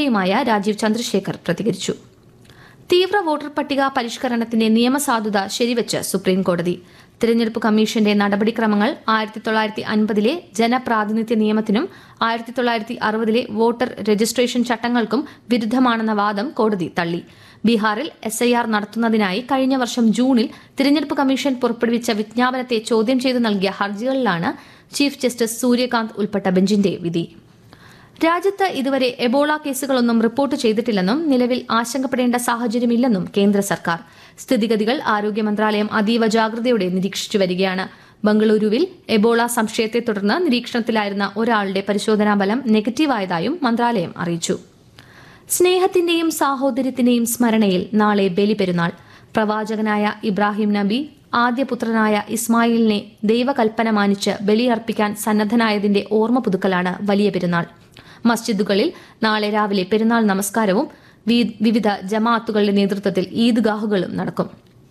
എൽഎയുമായ രാജീവ് ചന്ദ്രശേഖർ പ്രതികരിച്ചു തീവ്ര വോട്ടർ പട്ടിക പരിഷ്കരണത്തിന്റെ നിയമസാധുത ശരിവച്ച് സുപ്രീംകോടതി തിരഞ്ഞെടുപ്പ് കമ്മീഷന്റെ നടപടിക്രമങ്ങൾ ആയിരത്തി തൊള്ളായിരത്തി അൻപതിലെ ജനപ്രാതിനിധ്യ നിയമത്തിനും ആയിരത്തി തൊള്ളായിരത്തി അറുപതിലെ വോട്ടർ രജിസ്ട്രേഷൻ ചട്ടങ്ങൾക്കും വിരുദ്ധമാണെന്ന വാദം കോടതി തള്ളി ബീഹാറിൽ എസ് ഐ ആർ നടത്തുന്നതിനായി കഴിഞ്ഞ വർഷം ജൂണിൽ തിരഞ്ഞെടുപ്പ് കമ്മീഷൻ പുറപ്പെടുവിച്ച വിജ്ഞാപനത്തെ ചോദ്യം ചെയ്തു നൽകിയ ഹർജികളിലാണ് ചീഫ് ജസ്റ്റിസ് സൂര്യകാന്ത് ഉൾപ്പെട്ട ബെഞ്ചിന്റെ വിധി രാജ്യത്ത് ഇതുവരെ എബോള കേസുകളൊന്നും റിപ്പോർട്ട് ചെയ്തിട്ടില്ലെന്നും നിലവിൽ ആശങ്കപ്പെടേണ്ട സാഹചര്യമില്ലെന്നും കേന്ദ്ര സർക്കാർ സ്ഥിതിഗതികൾ ആരോഗ്യ മന്ത്രാലയം അതീവ ജാഗ്രതയോടെ നിരീക്ഷിച്ചു വരികയാണ് ബംഗളൂരുവിൽ എബോള സംശയത്തെ തുടർന്ന് നിരീക്ഷണത്തിലായിരുന്ന ഒരാളുടെ പരിശോധനാ ഫലം നെഗറ്റീവായതായും മന്ത്രാലയം അറിയിച്ചു സ്നേഹത്തിന്റെയും സാഹോദര്യത്തിന്റെയും സ്മരണയിൽ നാളെ ബലിപെരുന്നാൾ പ്രവാചകനായ ഇബ്രാഹിം നബി ആദ്യപുത്രനായ ഇസ്മായിലിനെ ദൈവകൽപ്പന മാനിച്ച് ബലിയർപ്പിക്കാൻ സന്നദ്ധനായതിന്റെ ഓർമ്മ പുതുക്കലാണ് വലിയ പെരുന്നാൾ മസ്ജിദുകളിൽ നാളെ രാവിലെ പെരുന്നാൾ നമസ്കാരവും വി- വിവിധ ജമാഅത്തുകളുടെ നേതൃത്വത്തിൽ ഈദ്ഗാഹുകളും നടക്കും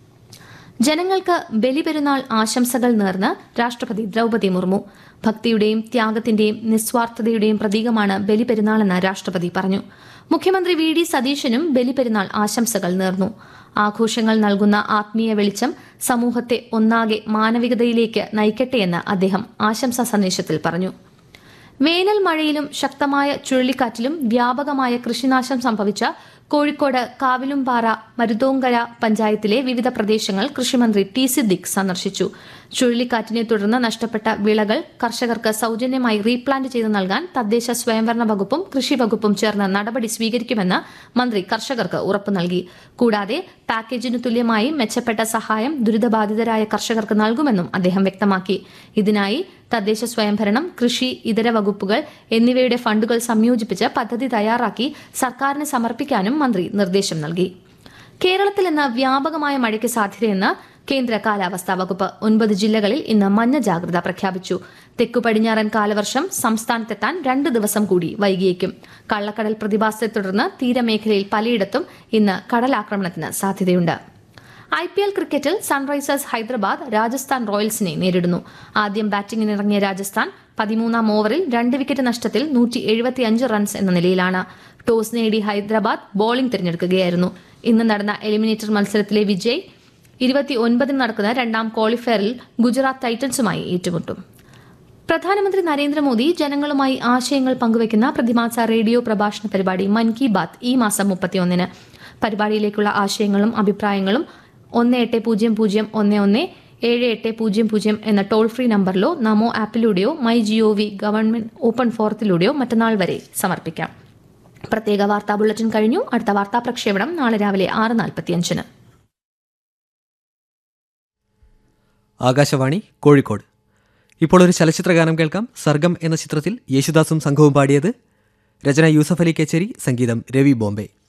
ജനങ്ങൾക്ക് ബലിപെരുന്നാൾ ആശംസകൾ നേർന്ന് രാഷ്ട്രപതി ദ്രൗപദി മുർമു ഭക്തിയുടെയും ത്യാഗത്തിന്റെയും നിസ്വാർത്ഥതയുടെയും പ്രതീകമാണ് ബലിപെരുന്നാളെന്ന് രാഷ്ട്രപതി പറഞ്ഞു മുഖ്യമന്ത്രി വി ഡി സതീശനും ബലിപെരുന്നാൾ ആശംസകൾ നേർന്നു ആഘോഷങ്ങൾ നൽകുന്ന ആത്മീയ വെളിച്ചം സമൂഹത്തെ ഒന്നാകെ മാനവികതയിലേക്ക് നയിക്കട്ടെയെന്ന് അദ്ദേഹം ആശംസാ സന്ദേശത്തിൽ പറഞ്ഞു വേനൽ മഴയിലും ശക്തമായ ചുഴലിക്കാറ്റിലും വ്യാപകമായ കൃഷിനാശം സംഭവിച്ച കോഴിക്കോട് കാവിലുംപാറ മരുതോങ്കര പഞ്ചായത്തിലെ വിവിധ പ്രദേശങ്ങൾ കൃഷിമന്ത്രി ടി സിദ്ദിഖ് സന്ദർശിച്ചു ചുഴലിക്കാറ്റിനെ തുടർന്ന് നഷ്ടപ്പെട്ട വിളകൾ കർഷകർക്ക് സൌജന്യമായി റീപ്ലാന്റ് ചെയ്ത് നൽകാൻ തദ്ദേശ സ്വയംഭരണ വകുപ്പും കൃഷി വകുപ്പും ചേർന്ന് നടപടി സ്വീകരിക്കുമെന്ന് മന്ത്രി കർഷകർക്ക് ഉറപ്പു നൽകി കൂടാതെ പാക്കേജിന് തുല്യമായി മെച്ചപ്പെട്ട സഹായം ദുരിതബാധിതരായ കർഷകർക്ക് നൽകുമെന്നും അദ്ദേഹം വ്യക്തമാക്കി ഇതിനായി തദ്ദേശ സ്വയംഭരണം കൃഷി ഇതര വകുപ്പുകൾ എന്നിവയുടെ ഫണ്ടുകൾ സംയോജിപ്പിച്ച് പദ്ധതി തയ്യാറാക്കി സർക്കാരിന് സമർപ്പിക്കാനും മന്ത്രി നിർദ്ദേശം നൽകി കേരളത്തിൽ ഇന്ന് വ്യാപകമായ മഴയ്ക്ക് സാധ്യതയെന്ന് കേന്ദ്ര കാലാവസ്ഥാ വകുപ്പ് ഒൻപത് ജില്ലകളിൽ ഇന്ന് മഞ്ഞ ജാഗ്രത പ്രഖ്യാപിച്ചു തെക്കു പടിഞ്ഞാറൻ കാലവർഷം സംസ്ഥാനത്തെത്താൻ രണ്ട് ദിവസം കൂടി വൈകിയേക്കും കള്ളക്കടൽ പ്രതിഭാസത്തെ തുടർന്ന് തീരമേഖലയിൽ പലയിടത്തും ഇന്ന് കടലാക്രമണത്തിന് സാധ്യതയുണ്ട് ഐ പി എൽ ക്രിക്കറ്റിൽ സൺറൈസേഴ്സ് ഹൈദരാബാദ് രാജസ്ഥാൻ റോയൽസിനെ നേരിടുന്നു ആദ്യം ബാറ്റിംഗിനിറങ്ങിയ രാജസ്ഥാൻ പതിമൂന്നാം ഓവറിൽ രണ്ട് വിക്കറ്റ് നഷ്ടത്തിൽ നൂറ്റി എഴുപത്തിയഞ്ച് റൺസ് എന്ന നിലയിലാണ് ടോസ് നേടി ഹൈദരാബാദ് ബോളിംഗ് തിരഞ്ഞെടുക്കുകയായിരുന്നു ഇന്ന് നടന്ന എലിമിനേറ്റർ മത്സരത്തിലെ വിജയ് ഇരുപത്തി ഒൻപതിന് നടക്കുന്ന രണ്ടാം ക്വാളിഫയറിൽ ഗുജറാത്ത് ടൈറ്റൻസുമായി ഏറ്റുമുട്ടും പ്രധാനമന്ത്രി നരേന്ദ്രമോദി ജനങ്ങളുമായി ആശയങ്ങൾ പങ്കുവയ്ക്കുന്ന പ്രതിമാസ റേഡിയോ പ്രഭാഷണ പരിപാടി മൻ കി ബാത്ത് ഈ മാസം മുപ്പത്തിയൊന്നിന് പരിപാടിയിലേക്കുള്ള ആശയങ്ങളും അഭിപ്രായങ്ങളും ഒന്ന് എട്ട് പൂജ്യം പൂജ്യം ഒന്ന് ഒന്ന് ഏഴ് എട്ട് പൂജ്യം പൂജ്യം എന്ന ടോൾ ഫ്രീ നമ്പറിലോ നമോ ആപ്പിലൂടെയോ my G O V government open ഫോറത്തിലൂടെയോ മറ്റന്നാൾ വരെ സമർപ്പിക്കാം പ്രത്യേക വാർത്താ ബുള്ളറ്റിൻ കഴിഞ്ഞു അടുത്ത വാർത്താ പ്രക്ഷേപണം നാളെ രാവിലെ ആറ് നാൽപ്പത്തിയഞ്ചിന് ആകാശവാണി കോഴിക്കോട് ഇപ്പോൾ ഒരു ചലച്ചിത്ര ഗാനം കേൾക്കാം സർഗം എന്ന ചിത്രത്തിൽ യേശുദാസും സംഘവും പാടിയത് രചന യൂസഫ് അലി കേച്ചേരി സംഗീതം രവി ബോംബെ